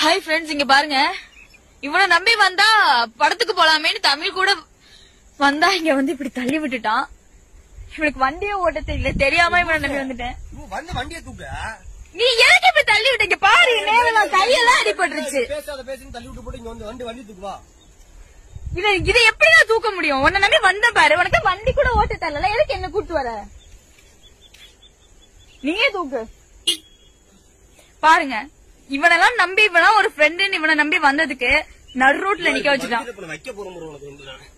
hi friends இங்க பாருங்க இவனை நம்பி வந்தா படத்துக்கு போலாமேன்னு தமிழ் கூட வந்தா இங்க வந்து இப்படி தள்ளி விட்டுட்டான் இவனுக்கு வண்டியே ஓட்ட தெரியல தெரியாம இவனை நம்பி வந்துட்டேன் நீ வந்து வண்டியை தூக்க நீ எதுக்கு இப்படி தள்ளி விட்டீங்க பாரு நேரம் நான் கையெல்லாம் அடிபட்டுருச்சு பேசாத பேசுன்னு தள்ளி விட்டு போட்டு இங்க வந்து வண்டி வண்டி தூக்கு வா இதை இதை எப்படி நான் தூக்க முடியும் உன்னை நம்பி வந்த பாரு உனக்கு வண்டி கூட ஓட்ட தெரியல எதுக்கு என்ன கூட்டு வர நீயே தூக்கு பாருங்க இவனெல்லாம் நம்பி இவனா ஒரு ஃப்ரெண்டுன்னு இவனை நம்பி வந்ததுக்கு நடு ரோட்ல நிக்க வச்சுட்டான் வண்டியில இப்ப நான் வைக்க போறோம் உனக்கு வந்து நான்